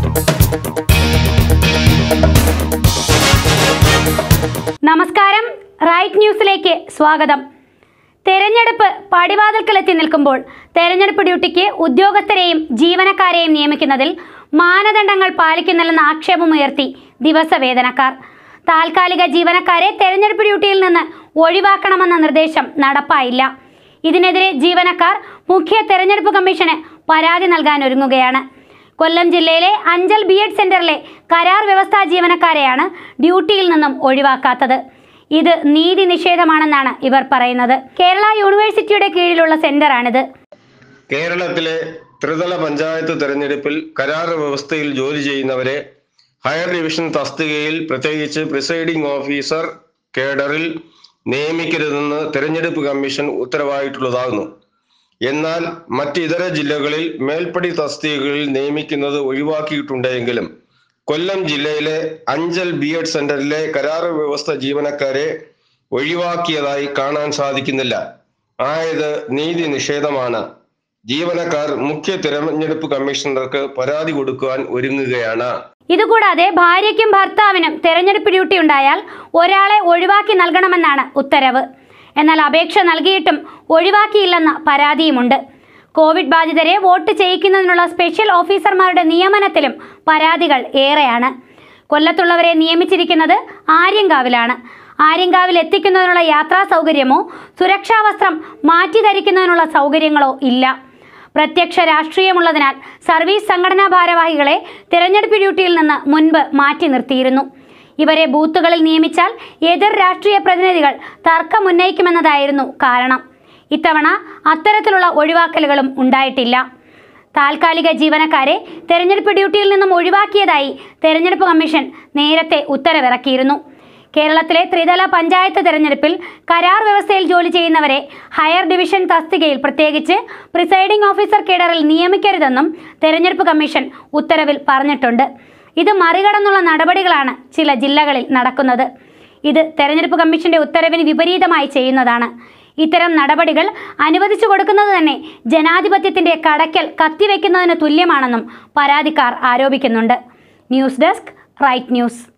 നമസ്കാരം റൈറ്റ് ന്യൂസിലേക്ക് സ്വാഗതം തെരഞ്ഞെടുപ്പ് പടിവാതിൽക്കലെത്തി നിൽക്കുമ്പോൾ തെരഞ്ഞെടുപ്പ് ഡ്യൂട്ടിക്ക് ഉദ്യോഗസ്ഥരെയും ജീവനക്കാരെയും നിയമിക്കുന്നതിൽ മാനദണ്ഡങ്ങൾ പാലിക്കുന്നില്ലെന്ന ആക്ഷേപമുയർത്തി ദിവസവേതനക്കാർ താൽക്കാലിക ജീവനക്കാരെ തെരഞ്ഞെടുപ്പ് ഡ്യൂട്ടിയിൽ നിന്ന് ഒഴിവാക്കണമെന്ന നിർദ്ദേശം നടപ്പായില്ല ഇതിനെതിരെ ജീവനക്കാർ മുഖ്യ തെരഞ്ഞെടുപ്പ് കമ്മീഷന് പരാതി നൽകാൻ ഒരുങ്ങുകയാണ് കൊല്ലം ജില്ലയിലെ അഞ്ചൽ ബി എഡ് സെന്ററിലെ കരാർ വ്യവസ്ഥാ ജീവനക്കാരെയാണ് ഡ്യൂട്ടിയിൽ നിന്നും ഒഴിവാക്കാത്തത് ഇത് നീതി നിഷേധമാണെന്നാണ് ഇവർ പറയുന്നത് കേരള യൂണിവേഴ്സിറ്റിയുടെ കീഴിലുള്ള സെന്ററാണിത് കേരളത്തിലെ ത്രിതല പഞ്ചായത്ത് തെരഞ്ഞെടുപ്പിൽ കരാർ വ്യവസ്ഥയിൽ ജോലി ചെയ്യുന്നവരെ ഹയർ ഡിവിഷൻ തസ്തികയിൽ പ്രത്യേകിച്ച് പ്രിസൈഡിംഗ് ഓഫീസർ കേഡറിൽ നിയമിക്കരുതെന്ന് തെരഞ്ഞെടുപ്പ് കമ്മീഷൻ ഉത്തരവായിട്ടുള്ളതാകുന്നു എന്നാൽ മറ്റ് ഇതര ജില്ലകളിൽ മേൽപ്പടി തസ്തികകളിൽ നിയമിക്കുന്നത് ഒഴിവാക്കിയിട്ടുണ്ടെങ്കിലും കൊല്ലം ജില്ലയിലെ അഞ്ചൽ ബി എഡ് സെന്ററിലെ കരാർ വ്യവസ്ഥ ജീവനക്കാരെ ഒഴിവാക്കിയതായി കാണാൻ സാധിക്കുന്നില്ല ആയത് നീതി നിഷേധമാണ് ജീവനക്കാർ മുഖ്യ തിരഞ്ഞെടുപ്പ് കമ്മീഷണർക്ക് പരാതി കൊടുക്കുവാൻ ഒരുങ്ങുകയാണ് ഇതുകൂടാതെ ഭാര്യയ്ക്കും ഭർത്താവിനും തെരഞ്ഞെടുപ്പ് ഡ്യൂട്ടി ഉണ്ടായാൽ ഒരാളെ ഒഴിവാക്കി നൽകണമെന്നാണ് ഉത്തരവ് എന്നാൽ അപേക്ഷ നൽകിയിട്ടും ഒഴിവാക്കിയില്ലെന്ന പരാതിയുമുണ്ട് കോവിഡ് ബാധിതരെ വോട്ട് ചെയ്യിക്കുന്നതിനുള്ള സ്പെഷ്യൽ ഓഫീസർമാരുടെ നിയമനത്തിലും പരാതികൾ ഏറെയാണ് കൊല്ലത്തുള്ളവരെ നിയമിച്ചിരിക്കുന്നത് ആര്യങ്കാവിലാണ് ആര്യങ്കാവിൽ എത്തിക്കുന്നതിനുള്ള യാത്രാ സൗകര്യമോ സുരക്ഷാ വസ്ത്രം മാറ്റി ധരിക്കുന്നതിനുള്ള സൗകര്യങ്ങളോ ഇല്ല പ്രത്യക്ഷ രാഷ്ട്രീയമുള്ളതിനാൽ സർവീസ് സംഘടനാ ഭാരവാഹികളെ തിരഞ്ഞെടുപ്പ് ഡ്യൂട്ടിയിൽ നിന്ന് മുൻപ് മാറ്റി നിർത്തിയിരുന്നു ഇവരെ ബൂത്തുകളിൽ നിയമിച്ചാൽ എതിർ രാഷ്ട്രീയ പ്രതിനിധികൾ തർക്കമുന്നയിക്കുമെന്നതായിരുന്നു കാരണം ഇത്തവണ അത്തരത്തിലുള്ള ഒഴിവാക്കലുകളും ഉണ്ടായിട്ടില്ല താൽക്കാലിക ജീവനക്കാരെ തെരഞ്ഞെടുപ്പ് ഡ്യൂട്ടിയിൽ നിന്നും ഒഴിവാക്കിയതായി തെരഞ്ഞെടുപ്പ് കമ്മീഷൻ നേരത്തെ ഉത്തരവിറക്കിയിരുന്നു കേരളത്തിലെ ത്രിതല പഞ്ചായത്ത് തെരഞ്ഞെടുപ്പിൽ കരാർ വ്യവസ്ഥയിൽ ജോലി ചെയ്യുന്നവരെ ഹയർ ഡിവിഷൻ തസ്തികയിൽ പ്രത്യേകിച്ച് പ്രിസൈഡിംഗ് ഓഫീസർ കേഡറിൽ നിയമിക്കരുതെന്നും തെരഞ്ഞെടുപ്പ് കമ്മീഷൻ ഉത്തരവിൽ പറഞ്ഞിട്ടുണ്ട് ഇത് മറികടന്നുള്ള നടപടികളാണ് ചില ജില്ലകളിൽ നടക്കുന്നത് ഇത് തെരഞ്ഞെടുപ്പ് കമ്മീഷന്റെ ഉത്തരവിന് വിപരീതമായി ചെയ്യുന്നതാണ് ഇത്തരം നടപടികൾ അനുവദിച്ചു കൊടുക്കുന്നത് തന്നെ ജനാധിപത്യത്തിന്റെ കടക്കൽ കത്തിവെക്കുന്നതിന് തുല്യമാണെന്നും പരാതിക്കാർ ആരോപിക്കുന്നുണ്ട് ന്യൂസ് ഡെസ്ക് റൈറ്റ് ന്യൂസ്